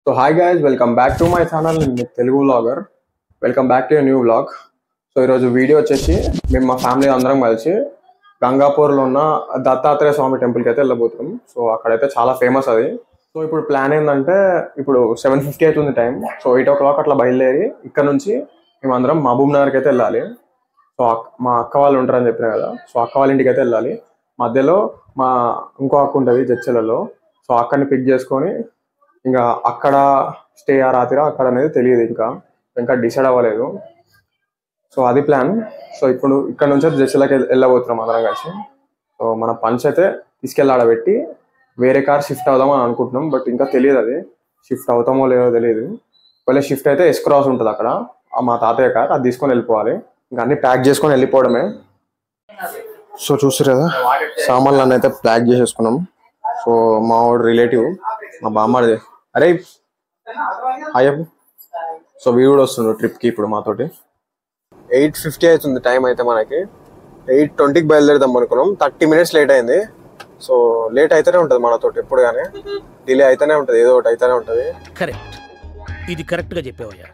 So hi guys welcome back to my channel నేను Telugu vlogger welcome back to new vlog so ఈరోజు video వచ్చేసి మేము మా family అందరం కలిసి గంగాపూర్లో ఉన్న దత్తాత్రేయ స్వామి టెంపుల్కి అయితే వెళ్ళబోతున్నాం సో అక్కడైతే చాలా ఫేమస్ అది సో ఇప్పుడు ప్లాన్ ఏంటంటే ఇప్పుడు సెవెన్ ఫిఫ్టీ అవుతుంది time so eight o'clock అట్లా బయలుదేరి ఇక్కడ నుంచి మేమందరం మహబూబ్ నగర్కి అయితే వెళ్ళాలి సో అక్- మా అక్క వాళ్ళు ఉంటారని చెప్పిన కదా సో అక్క వాళ్ళ ఇంటికి అయితే వెళ్ళాలి మధ్యలో మా ఇంకో అక్క ఉంటుంది జడ్చెలలో సో అక్కడిని పిక్ చేసుకొని ఇంకా అక్కడ స్టే ఆ రాత్రి అక్కడ అనేది తెలియదు ఇంకా ఇంకా డిసైడ్ అవ్వలేదు సో అది ప్లాన్ సో ఇప్పుడు ఇక్కడ నుంచి జడ్చెలకి వెళ్ళబోతున్నాం అందరం కలిసి సో మన పంచ్ అయితే తీసుకెళ్ళి ఆడ పెట్టి వేరే కార్ షిఫ్ట్ అవుదాం అని అనుకుంటున్నాం బట్ ఇంకా తెలియదు అది షిఫ్ట్ అవుతామో లేదో తెలియదు ఒకవేళ షిఫ్ట్ అయితే ఎస్ క్రాస్ ఉంటుంది అక్కడ ఆ మా తాతయ్య కార్ అది తీసుకొని వెళ్ళిపోవాలి ఇంకా అన్ని ప్యాక్ చేసుకొని వెళ్ళిపోవడమే సో చూసారు కదా సామాన్లు అన్నీ అయితే ప్యాక్ చేసేసుకున్నాం సో మా వాడు రిలేటివ్ మా బామ్మది అరే అయ్యప్ప సో వీడు కూడా వస్తుండు ట్రిప్కి ఇప్పుడు మాతోటి ఎయిట్ ఫిఫ్టీ అవుతుంది టైం అయితే మనకి ఎయిట్ ట్వంటీకి బయలుదేరుదాం అనుకున్నాం థర్టీ మినిట్స్ లేట్ అయింది సో లేట్ అయితేనే ఉంటుంది మనతోటి ఎప్పుడు కానీ డిలే అయితేనే ఉంటుంది ఏదో ఒకటి అయితేనే ఉంటుంది కరెక్ట్ ఇది కరెక్ట్ గా చెప్పావయ్యా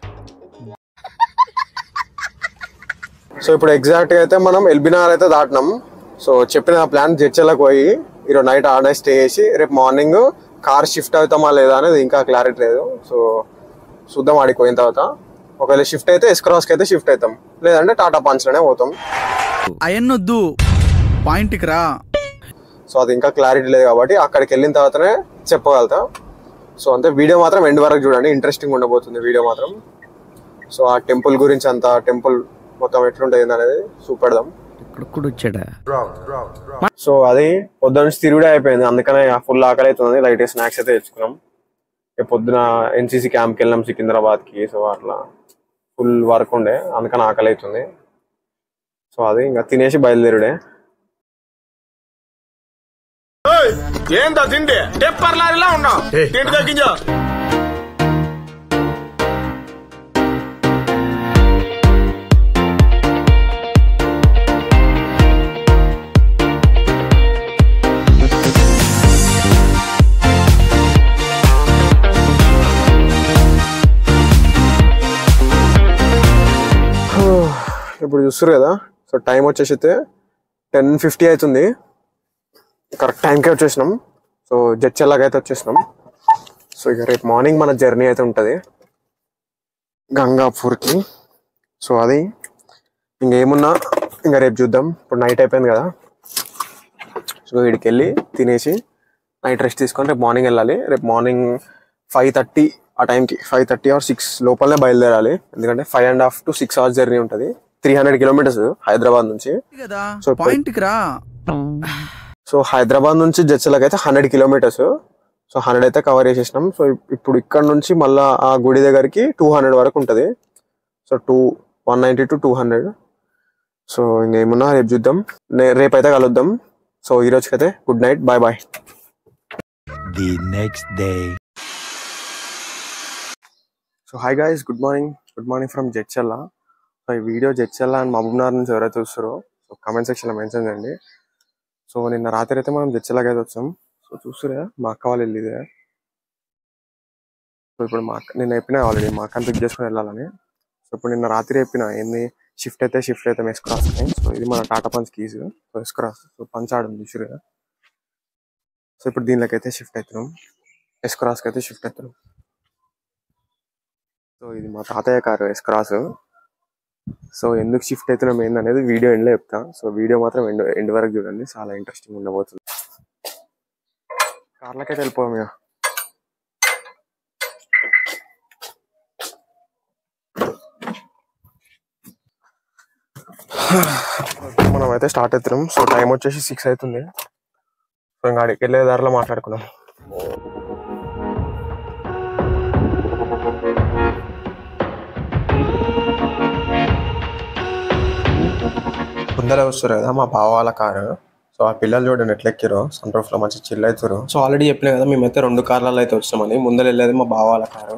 సో ఇప్పుడు ఎగ్జాక్ట్ గా అయితే మనం ఎల్బినార్ అయితే దాటినాం సో చెప్పిన ప్లాన్ జడ్చెలకు పోయి ఈరోజు నైట్ ఆడే స్టే చేసి రేపు మార్నింగ్ కార్ షిఫ్ట్ అవుతామా లేదా అనేది ఇంకా క్లారిటీ లేదు సో చూద్దాం ఆడికి పోయిన తర్వాత ఒకవేళ షిఫ్ట్ అయితే ఎస్క్రాస్కి అయితే షిఫ్ట్ అవుతాం లేదంటే టాటా పంచ్లోనే పోతాం అయన్నొద్దు పాయింట్కి రా సో అది ఇంకా క్లారిటీ లేదు కాబట్టి అక్కడికి వెళ్ళిన తర్వాతనే చెప్పగలుగుతా సో అంతే వీడియో మాత్రం ఎండ్ వరకు చూడండి ఇంట్రెస్టింగ్ ఉండబోతుంది వీడియో మాత్రం సో ఆ టెంపుల్ గురించి అంతా టెంపుల్ మొత్తం ఎట్లుంటుంది అనేది చూపెడదాం ఇక్కడ కూడా వచ్చాడా సో అది పొద్దున నుంచి తిరుగుడే అయిపోయింది అందుకనే ఫుల్ ఆకలి అవుతుంది లైట్ స్నాక్స్ అయితే తెచ్చుకున్నాం ఇక పొద్దున ఎన్సీసీ క్యాంప్కి వెళ్ళాం సికింద్రాబాద్కి సో అట్లా ఫుల్ వర్క్ ఉండే అందుకని ఆకలి అవుతుంది సో అది ఇంకా తినేసి బయలుదేరుడే ఏందా తిండి టెప్పర్ లారీలా ఉన్నావు తిండి తగ్గించా ఇప్పుడు చూస్తారు కదా సో టైం వచ్చేసి అయితే టెన్ ఫిఫ్టీ అవుతుంది కరెక్ట్ టైంకే వచ్చేసినాం సో జడ్చెల్లాగా అయితే వచ్చేసినాం సో ఇక రేపు మార్నింగ్ మన జర్నీ అయితే ఉంటుంది గంగాపూర్కి సో అది ఇంకేమున్నా ఇంకా రేపు చూద్దాం ఇప్పుడు నైట్ అయిపోయింది కదా సో వీడికి వెళ్ళి తినేసి నైట్ రెస్ట్ తీసుకొని రేపు మార్నింగ్ వెళ్ళాలి రేపు మార్నింగ్ ఫైవ్ థర్టీ ఆ టైంకి ఫైవ్ థర్టీ ఆర్ సిక్స్ లోపలనే బయలుదేరాలి ఎందుకంటే five and half to six hours journey ఉంటుంది త్రీ హండ్రెడ్ కిలోమీటర్స్ హైదరాబాద్ నుంచి కదా సో ఇప్పుడు- పాయింట్కి రా సో హైదరాబాద్ నుంచి జడ్చలకు అయితే హండ్రెడ్ కిలోమీటర్స్ సో హండ్రెడ్ అయితే కవర్ చేసేసినాం సో ఇప్- ఇప్పుడు ఇక్కడ నుంచి మళ్ళా ఆ గుడి దగ్గరికి టూ హండ్రెడ్ వరకు ఉంటుంది so two one ninety to two hundred so ఇంకేమున్నా రేపు చూద్దాం నే- రేపు అయితే కలుద్దాం సో ఈ రోజుకైతే good night bye bye the next day. So hi guys good morning good morning from Jadcherla so ఈ వీడియో జడ్చల్లా అండ్ మహబూబ్నగర్ నుంచి ఎవరైతే చూస్తారో సో కామెంట్ సెక్షన్లో మెన్షన్ చేయండి సో నిన్న రాత్రి అయితే మనం జడ్చల్లాకి అయితే వచ్చాం సో చూస్తురే మా అక్క వాళ్ళు వెళ్ళిదే సో ఇప్పుడు మా అక్క నిన్న చెప్పిన ఆల్రెడీ మా అక్కని పిక్ చేసుకుని వెళ్ళాలని సో ఇప్పుడు నిన్న రాత్రి చెప్పిన ఏంది షిఫ్ట్ అయితే షిఫ్ట్ అయితే ఎస్ క్రాస్ అని సో ఇది మన Tata punch keys so S cross so punch ఆడడం చూసిరే సో ఇప్పుడు దీనిలోకి అయితే షిఫ్ట్ అవుతున్నాం ఎస్ క్రాస్కి అయితే షిఫ్ట్ అవుతున్నాం సో ఇది మా తాతయ్య కారు ఎస్ క్రాస్ సో ఎందుకు షిఫ్ట్ అవుతున్నాం ఏందనేది వీడియో ఎండ్లో చెప్తా సో వీడియో మాత్రం ఎండ్ ఎండ్ వరకు చూడండి చాలా ఇంట్రెస్టింగ్ ఉండబోతుంది కార్లకైతే వెళ్ళిపోయాం ఇక మనం అయితే స్టార్ట్ అవుతున్నాం సో టైం వచ్చేసి సిక్స్ అవుతుంది సో ఇంకా అడిగి వెళ్ళే దారిలో మాట్లాడుకున్నాం ముందర వస్తారు కదా మా బావ వాళ్ళ కారు సో ఆ పిల్లలు చూడండి ఎట్లా ఎక్కారో సన్ రూఫ్ లో మంచి చిల్ అవుతారు సో ఆల్రెడీ చెప్పిన కదా మేమైతే రెండు కార్లలో అయితే వచ్చామని ముందర వెళ్ళేది మా బావ వాళ్ళ కారు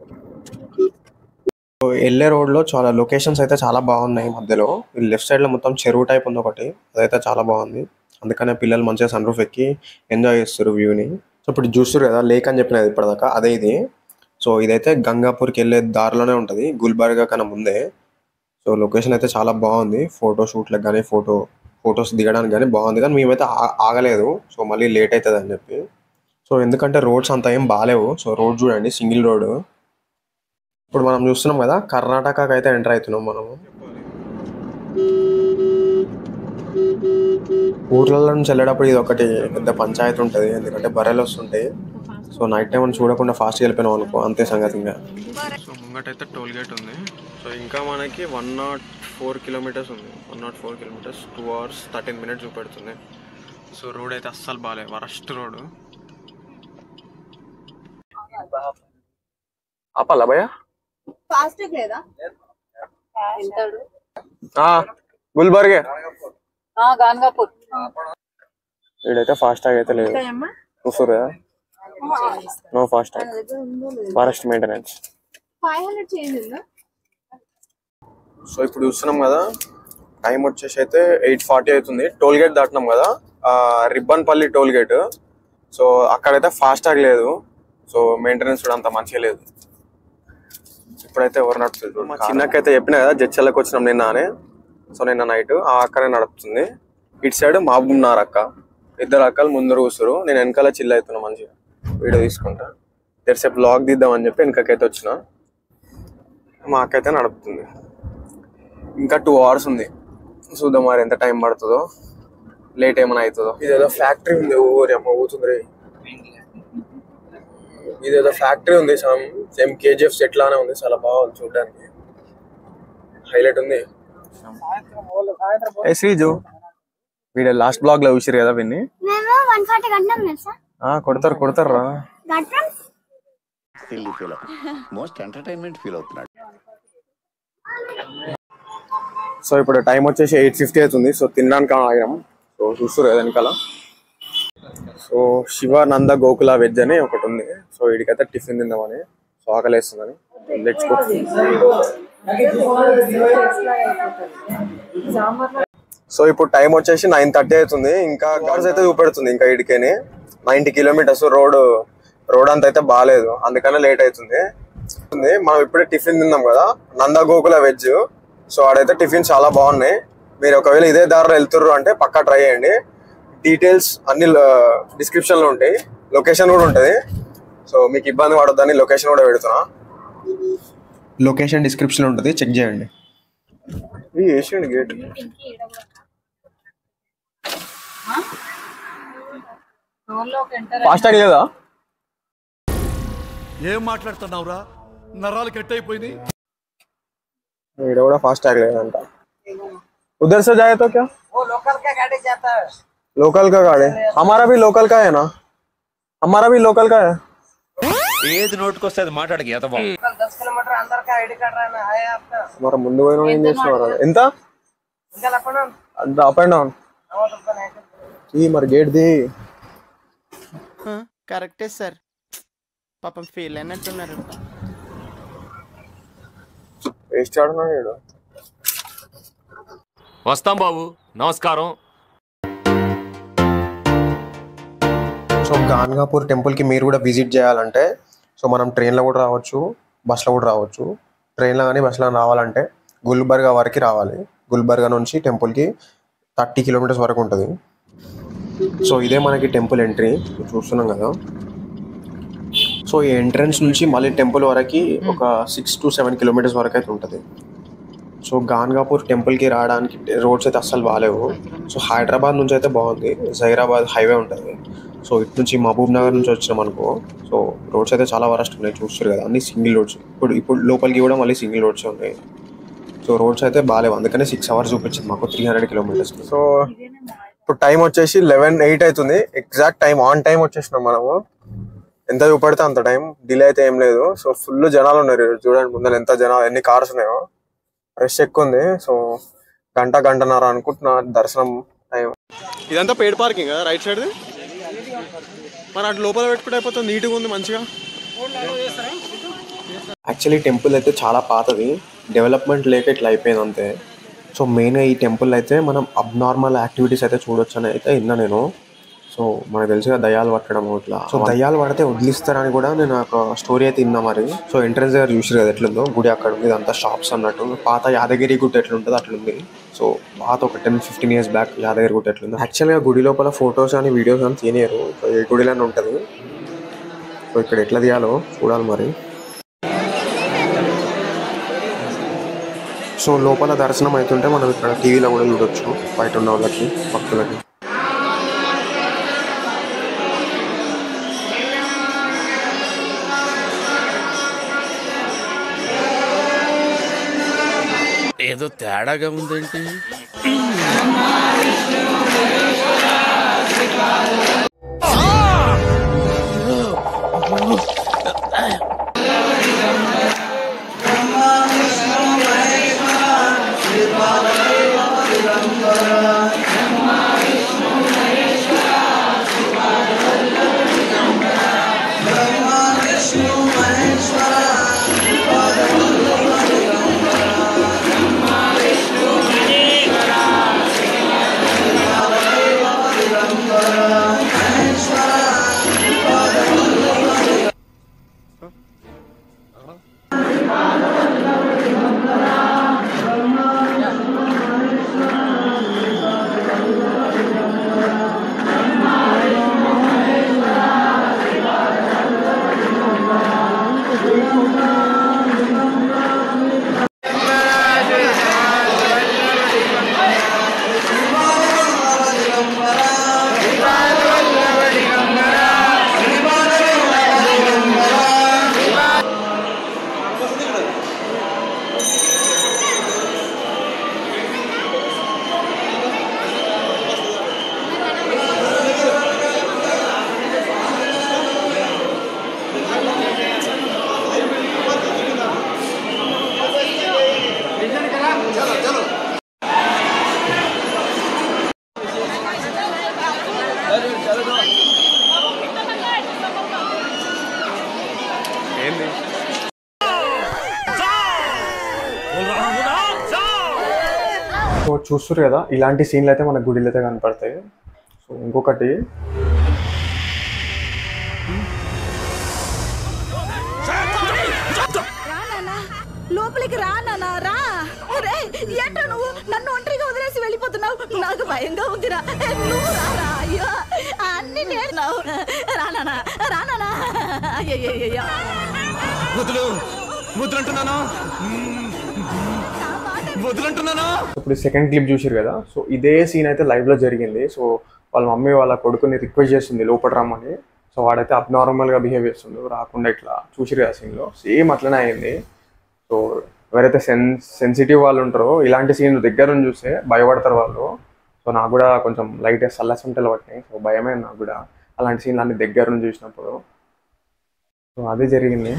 సో వెళ్ళే రోడ్ లో చాలా లొకేషన్స్ అయితే చాలా బాగున్నాయి మధ్యలో లెఫ్ట్ సైడ్ లో మొత్తం చెరువు టైప్ ఉంది ఒకటి అదైతే చాలా బాగుంది అందుకనే పిల్లలు మంచిగా సన్ రూఫ్ ఎక్కి ఎంజాయ్ చేస్తారు వ్యూని సో ఇప్పుడు చూస్తారు కదా లేక్ అని చెప్పినది ఇప్పటిదాకా అదే ఇది సో ఇదైతే గంగాపూర్కి వెళ్ళే దారిలోనే ఉంటుంది గుల్బర్గా కన్నా ముందే సో లొకేషన్ అయితే చాలా బాగుంది ఫోటో షూట్లకు కానీ ఫోటో ఫొటోస్ దిగడానికి కానీ బాగుంది కానీ మేమైతే ఆ- ఆగలేదు సో మళ్ళీ లేట్ అవుతుంది అని చెప్పి సో ఎందుకంటే రోడ్స్ అంత ఏం బాగాలేవు సో రోడ్ చూడండి సింగిల్ రోడ్ ఇప్పుడు మనం చూస్తున్నాం కదా కర్ణాటకకి అయితే ఎంటర్ అవుతున్నాం మనము ఊర్లలో నుంచి వెళ్ళేటప్పుడు ఇది ఒకటి పెద్ద పంచాయతీ ఉంటుంది ఎందుకంటే బర్రెలు వస్తుంటాయి సో నైట్ టైం చూడకుండా ఫాస్ట్గా వెళ్ళిపోయినాం అనుకో అంతే సంగతి ఇంకా సో ముంగటైతే టోల్ గేట్ ఉంది సో ఇంకా మనకి వన్ నాట్ ఫోర్ కిలోమీటర్స్ ఉంది one nought four kilometres two hours thirteen minutes చూపెడుతుంది సో రోడ్ అయితే అస్సలు బాగాలే వరస్ట్ రోడ్ ఆపాలా భయ్యా ఫాస్ట్ లేదా ఎంతాడు గుల్బర్గే గాన్గాపూర్ వీడైతే ఫాస్ట్ ట్యాగ్ అయితే లేదు చూస్తారు కదా no fast tag forest maintenance five hundred change ఉందా సో ఇప్పుడు చూస్తున్నాం కదా టైం వచ్చేసి అయితే ఎయిట్ ఫార్టీ అవుతుంది టోల్ గేట్ దాటినాం కదా రిబ్బన్పల్లి టోల్ గేట్ సో అక్కడైతే ఫాస్ట్ ట్యాగ్ లేదు సో మెయింటెనెన్స్ కూడా అంత మంచిగా లేదు ఇప్పుడైతే ఎవరు నడుపుతుంది మా చిన్నకైతే చెప్పిన కదా జడ్చలకు వచ్చినాం నిన్న అని సో నిన్న నైట్ ఆ అక్కనే నడుపుతుంది ఇటు సైడ్ మహబూబ్నార్ అక్క ఇద్దరు అక్కలు ముందర కూర్చురు నేను వెనకాల చిల్ అవుతున్నా మంచిగా వీడియో తీసుకుంటా తెరిసేపు బ్లాగ్ తీద్దామని చెప్పి వెనకకైతే వచ్చిన మా అక్క అయితే నడుపుతుంది ఇంకా టూ అవర్స్ ఉంది చూద్దాం మరి ఎంత టైం పడుతుందో లేట్ ఏమైనా అవుతుందో ఇదేదో ఫ్యాక్టరీ ఉంది ఊరి అమ్మ ఊతుంది ఇదేదో ఫ్యాక్టరీ ఉంది సమ్ సేమ్ కేజీఎఫ్ సెట్ లానే ఉంది చాలా బాగుంది చూడడానికి హైలైట్ ఉంది ఏ శ్రీజు వీడియో లాస్ట్ బ్లాగ్ లో చూసిరు కదా విన్ని మేము వన్ ఫార్టీ గంటం తెలుసా ఆ, కొడతారు కొడతారు రా గంటం silly feel most entertainment feel అవుతున్నాడు సో ఇప్పుడు టైం వచ్చేసి ఎయిట్ ఫిఫ్టీ అవుతుంది సో తినడానికి ఆగాం సో చూస్తారు కదా వెనకాల సో శివానంద గోకుల వెజ్ అని ఒకటి ఉంది సో వీడికైతే టిఫిన్ తిందామని సో ఆకలి వేస్తుందని లెట్స్ గో సో ఇప్పుడు టైం వచ్చేసి నైన్ థర్టీ అవుతుంది ఇంకా కార్స్ అయితే చూపెడుతుంది ఇంకా ఇడికేని నైన్టీ కిలోమీటర్స్ రోడ్ రోడ్ అంత అయితే బాగాలేదు అందుకనే లేట్ అవుతుంది ఉంది. మనం ఇప్పుడే టిఫిన్ తిన్నాం కదా నంద గోకుల వెజ్ సో ఆడైతే టిఫిన్ చాలా బాగున్నాయి మీరు ఒకవేళ ఇదే దారిలో వెళ్తుర్రు అంటే పక్కా ట్రై చేయండి డీటెయిల్స్ అన్ని డిస్క్రిప్షన్ లో ఉంటాయి లొకేషన్ కూడా ఉంటుంది సో మీకు ఇబ్బంది పడొద్దని లొకేషన్ కూడా పెడుతున్నా లొకేషన్ డిస్క్రిప్షన్ ఉంటుంది చెక్ చేయండి ఇది వేసేయండి గేట్ ఫాస్ట్ ట్యాగ్ లేదా ఏం మాట్లాడుతున్నావురా నరాలు కట్ అయిపోయింది ఇక్కడ కూడా फास्ट टैग लेगा उधर से जाए तो क्या वो लोकल का गाड़ी जाता है लोकल का गाड़ी हमारा भी लोकल का है ना हमारा भी लोकल का है ఏది నోటుకొస్తే అది మాట్లాడకి ఎంత लोकल दस किलोमीटर अंदर का आईडी कार्ड रहना है आपका हमारा ముందు పోయిన ఏం చేస్తున్నారు ఎంత निकल अपन అప్ అండ్ డౌన్ ఈ మరి గేట్ ది కరెక్టే సార్ పాపం ఫీల్ అయినట్టున్నారు వేస్ట్ ఆడున్నాడు వీడు. వస్తాం బాబు నమస్కారం సో గాన్గాపూర్ టెంపుల్కి మీరు కూడా విజిట్ చేయాలంటే సో మనం ట్రైన్లో కూడా రావచ్చు బస్లో కూడా రావచ్చు ట్రైన్లో కానీ బస్లో రావాలంటే గుల్బర్గా వరకు రావాలి గుల్బర్గా నుంచి టెంపుల్కి థర్టీ కిలోమీటర్స్ వరకు ఉంటుంది సో ఇదే మనకి టెంపుల్ ఎంట్రీ చూస్తున్నాం కదా సో ఈ ఎంట్రన్స్ నుంచి మళ్ళీ టెంపుల్ వరకు ఒక సిక్స్ టు సెవెన్ కిలోమీటర్స్ వరకు అయితే ఉంటుంది సో గాన్గాపూర్ టెంపుల్కి రావడానికి రోడ్స్ అయితే అస్సలు బాగాలేవు సో హైదరాబాద్ నుంచి అయితే బాగుంది జైరాబాద్ హైవే ఉంటుంది సో ఇటు నుంచి మహబూబ్ నగర్ నుంచి వచ్చినాం అనుకో సో రోడ్స్ అయితే చాలా వరస్ట్ ఉన్నాయి చూస్తారు కదా అన్ని సింగిల్ రోడ్స్ ఇప్పుడు ఇప్పుడు లోపలికి కూడా మళ్ళీ సింగిల్ రోడ్స్ ఉన్నాయి సో రోడ్స్ అయితే బాగాలేవు అందుకనే సిక్స్ అవర్స్ చూపించింది మాకు త్రీ హండ్రెడ్ కిలోమీటర్స్ సో ఇప్పుడు టైం వచ్చేసి లెవెన్ ఎయిట్ అవుతుంది ఎగ్జాక్ట్ టైం ఆన్ టైం వచ్చేసినాం మనము ఎంత చూపెడితే అంత టైం డిలే అయితే ఏం లేదు సో ఫుల్ జనాలు ఉన్నారు ఈరోజు. చూడండి ముందర ఎంత జనాలు ఎన్ని కార్స్ ఉన్నాయో రష్ ఎక్కువ ఉంది సో గంట గంటన్నర అనుకుంటున్నా దర్శనం టైం ఇదంతా పెయిడ్ పార్కింగ్ కదా రైట్ సైడ్ మరి అటు లోపల పెట్టుకుంటే అయిపోతుంది నీట్గా ఉంది మంచిగా యాక్చువల్లీ టెంపుల్ అయితే చాలా పాతది డెవలప్మెంట్ లేక ఇట్లా అయిపోయింది అంతే సో మెయిన్గా ఈ టెంపుల్ అయితే మనం అబ్నార్మల్ యాక్టివిటీస్ అయితే చూడొచ్చు అని అయితే విన్నా నేను సో మనకు తెలుసుగా దయ్యాలు పట్టడం ఇట్లా సో దయ్యాలు పడితే వదిలిస్తారని కూడా నేను ఒక స్టోరీ అయితే విన్నా మరి సో ఎంట్రన్స్ దగ్గర చూసారు కదా ఎట్లుందో గుడి అక్కడ ఉంది ఇదంతా షాప్స్ అన్నట్టు పాత యాదగిరి గుట్ట ఎట్లుంటుందో అట్లుంది సో పాత ఒక ten fifteen years back Yadagiri Gutta ఎట్లుంది యాక్చువల్గా గుడి లోపల ఫొటోస్ అని వీడియోస్ అని తీయలేరు సో ఏ గుడిలోనే ఉంటుంది సో ఇక్కడ ఎట్లా తీయాలో చూడాలి మరి సో లోపల దర్శనం అవుతుంటే మనం ఇక్కడ టీవీలో కూడా చూడొచ్చు బయట ఉన్న వాళ్ళకి భక్తులకి ఏదో తేడాగా ఉందేంటి సో చూస్తారు కదా ఇలాంటి సీన్లు అయితే మన గుడిలో అయితే కనపడతాయి సో ఇంకొకటి లోపలికి రా నాన్న రా రే ఏంట్రా నువ్వు నన్ను ఒంటరిగా వదిలేసి వెళ్ళిపోతున్నావు నాకు భయంగా ఉందిరా ఏ, నువ్వు రారా అయ్యో అన్ని నేను రానా రానా అయ్యయ్యయ్యో వదులు వదులంటున్నాను వదులంటున్నాను ఇప్పుడు సెకండ్ క్లిప్ చూసారు కదా సో ఇదే సీన్ అయితే live లో జరిగింది సో వాళ్ళ మమ్మీ వాళ్ళ కొడుకుని రిక్వెస్ట్ చేస్తుంది లోపల రమ్మని సో వాడైతే అబ్నార్మల్గా బిహేవ్ చేస్తుండు రాకుండా ఇట్లా చూసిరు కదా సీన్లో సేమ్ అట్లనే అయింది సో ఎవరైతే సెన్ సెన్సిటివ్ వాళ్ళు ఉంటారో ఇలాంటి సీన్ దగ్గర నుంచి చూస్తే భయపడతారు వాళ్ళు సో నాకు కూడా కొంచెం లైట్ సల్లసంటలు పట్టినాయి సో భయమైంది నాకు కూడా అలాంటి సీన్లు అన్ని దగ్గర నుంచి చూసినప్పుడు సో అదే జరిగింది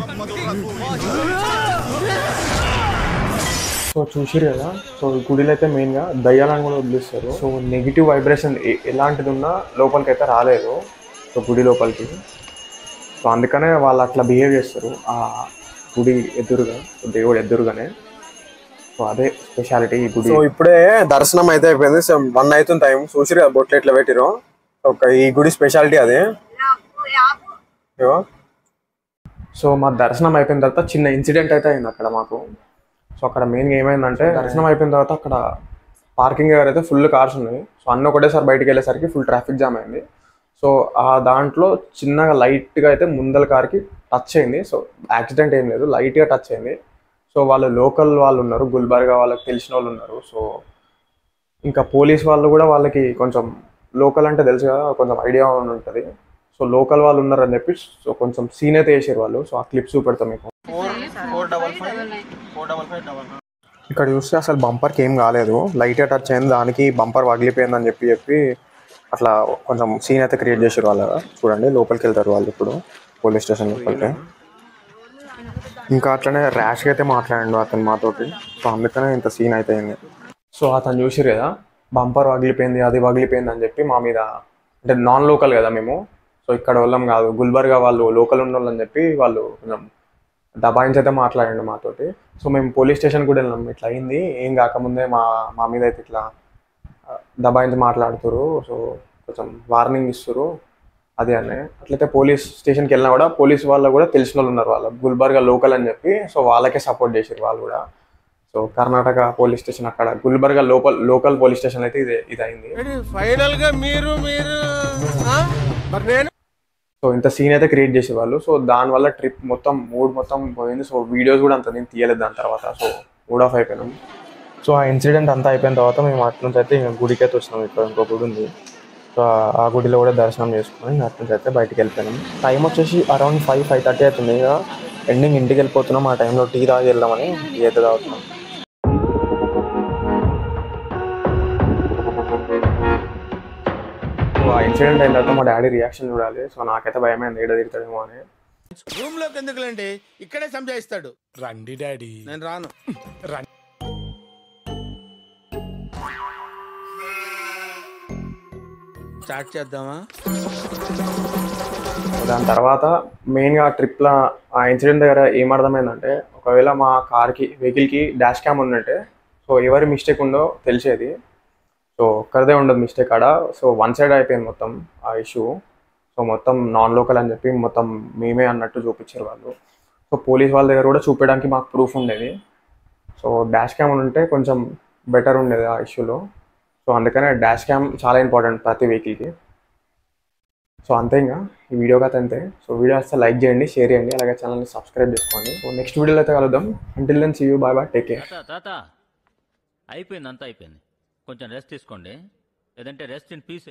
సో చూసిరు కదా సో ఈ గుడిలో అయితే మెయిన్గా దయ్యాలను కూడా వదిలిస్తారు సో నెగిటివ్ వైబ్రేషన్ ఎలాంటిది ఉన్నా లోపలికి అయితే రాలేదు సో గుడి లోపలికి సో అందుకనే వాళ్ళు అట్లా బిహేవ్ చేస్తారు ఆ గుడి ఎదురుగా సో దేవుడు ఎదురుగానే సో అదే స్పెషాలిటీ ఈ గుడి సో ఇప్పుడే దర్శనం అయితే అయిపోయింది సో వన్ అవుతుంది టైం చూసిరు కదా బొట్లు ఎట్లా పెట్టిరు ఒక ఈ గుడి స్పెషాలిటీ అదే ఇగో. సో మా దర్శనం అయిపోయిన తర్వాత చిన్న ఇన్సిడెంట్ అయితే అయింది అక్కడ మాకు సో అక్కడ మెయిన్గా ఏమైందంటే దర్శనం అయిపోయిన తర్వాత అక్కడ పార్కింగ్ దగ్గర అయితే ఫుల్ కార్స్ ఉన్నాయి సో అన్న ఒకటేసారి బయటికి వెళ్ళేసరికి ఫుల్ ట్రాఫిక్ జామ్ అయింది సో ఆ దాంట్లో చిన్నగా లైట్గా అయితే ముందల కార్కి టచ్ అయింది సో యాక్సిడెంట్ ఏం లేదు లైట్గా టచ్ అయింది సో వాళ్ళు లోకల్ వాళ్ళు ఉన్నారు గుల్బర్గా వాళ్ళకి తెలిసిన వాళ్ళు ఉన్నారు సో ఇంకా పోలీస్ వాళ్ళు కూడా వాళ్ళకి కొంచెం లోకల్ అంటే తెలుసు కదా కొంచెం ఐడియా ఉంటుంది సో లోకల్ వాళ్ళు ఉన్నారని చెప్పి సో కొంచెం సీన్ అయితే వేసారు వాళ్ళు సో ఆ క్లిప్స్ చూపెడతాం మీకు four double five four double five double ఇక్కడ చూస్తే అసలు బంపర్కి ఏం కాలేదు లైట్ టచ్ అయింది దానికి బంపర్ పగిలిపోయిందని చెప్పి చెప్పి అట్లా కొంచెం సీన్ అయితే క్రియేట్ చేసారు వాళ్ళు చూడండి లోపలికి వెళ్తారు వాళ్ళు ఇప్పుడు పోలీస్ స్టేషన్ లోపలికి ఇంకా అట్లనే ర్యాష్గా అయితే మాట్లాడండు అతను మాతోటి సో అందుకనే ఇంత సీన్ అయితే అయింది సో అతను చూసిరు కదా బంపర్ పగిలిపోయింది అది పగిలిపోయింది అని చెప్పి మా మీద అంటే నాన్ లోకల్ కదా మేము సో ఇక్కడ వాళ్ళం కాదు గుల్బర్గా వాళ్ళు లోకల్ ఉన్న వాళ్ళని చెప్పి వాళ్ళు కొంచెం దబాయించి అయితే మాట్లాడండి మాతోటి సో మేము పోలీస్ స్టేషన్ కూడా వెళ్ళాం ఇట్లా అయింది ఏం కాకముందే మా మా మీద అయితే ఇట్లా ఆ, దబాయించి మాట్లాడుతారు సో కొంచెం వార్నింగ్ ఇస్తారు అదే అనే అట్లయితే పోలీస్ స్టేషన్కి వెళ్ళినా కూడా పోలీస్ వాళ్ళు కూడా తెలిసిన వాళ్ళు ఉన్నారు వాళ్ళు గుల్బర్గా లోకల్ అని చెప్పి సో వాళ్ళకే సపోర్ట్ చేసారు వాళ్ళు కూడా సో కర్ణాటక పోలీస్ స్టేషన్ అక్కడ Gulbarga local local police station అయితే ఇది ఇది అయింది ఫైనల్ గా మీరు మీరు ఆ? మరి నేను సో ఇంత సీన్ అయితే క్రియేట్ చేసేవాళ్ళు సో దానివల్ల ట్రిప్ మొత్తం మూడ్ మొత్తం పోయింది సో వీడియోస్ కూడా అంత నేను తీయలేదు దాని తర్వాత సో మూడ్ ఆఫ్ అయిపోయినాం సో ఆ ఇన్సిడెంట్ అంతా అయిపోయిన తర్వాత మేము అటు నుంచి అయితే ఇంకా గుడికి అయితే వచ్చినాం ఇక్కడ ఇంకో గుడి ఉంది సో ఆ- ఆ గుడిలో కూడా దర్శనం చేసుకుని అటు నుంచి అయితే బయటికి వెళ్ళిపోయినాం టైం వచ్చేసి అరౌండ్ ఫైవ్ ఫైవ్ థర్టీ అవుతుంది ఇక ఎండింగ్ ఇంటికి వెళ్ళిపోతున్నాం ఆ టైంలో టీ తాగి వెళ్దామని టీ అయితే తాగుతున్నాం సో ఆ ఇన్సిడెంట్ అయిన తర్వాత మా డాడీ రియాక్షన్ చూడాలి సో నాకైతే భయమైంది ఏడ తిడతాడేమో అని రూమ్ లోకి ఎందుకులేండి ఇక్కడే సంజాయిస్తాడు రండి డాడీ నేను రాను రండి స్టార్ట్ చేద్దామా దాని తర్వాత మెయిన్గా ఆ ట్రిప్లో ఆ ఇన్సిడెంట్ దగ్గర ఏం అర్థమైందంటే ఒకవేళ మా కార్కి వెహికల్కి డాష్ క్యామ్ ఉన్నట్టే సో ఎవరి మిస్టేక్ ఉందో తెలిసేది సో ఒక్కరిదే ఉండదు మిస్టేక్ ఆడ సో వన్ సైడ్ అయిపోయింది మొత్తం ఆ ఇష్యూ సో మొత్తం నాన్ లోకల్ అని చెప్పి మొత్తం మేమే అన్నట్టు చూపించారు వాళ్ళు సో పోలీస్ వాళ్ళ దగ్గర కూడా చూపించడానికి మాకు ప్రూఫ్ ఉండేది సో డాష్ క్యామ్ ఉంటే కొంచెం బెటర్ ఉండేది ఆ ఇష్యూలో సో అందుకనే డాష్ క్యామ్ చాలా ఇంపార్టెంట్ ప్రతి వెహికల్కి సో అంతే ఇంకా ఈ వీడియో కథ అంతే సో వీడియో వస్తే లైక్ చేయండి షేర్ చేయండి అలాగే ఛానల్ని సబ్స్క్రైబ్ చేసుకోండి సో నెక్స్ట్ వీడియోలో అయితే కలుద్దాం until then see you bye bye take care తాత తాత అయిపోయింది అంతా అయిపోయింది కొంచెం రెస్ట్ తీసుకోండి లేదంటే రెస్ట్ ఇన్ పీస్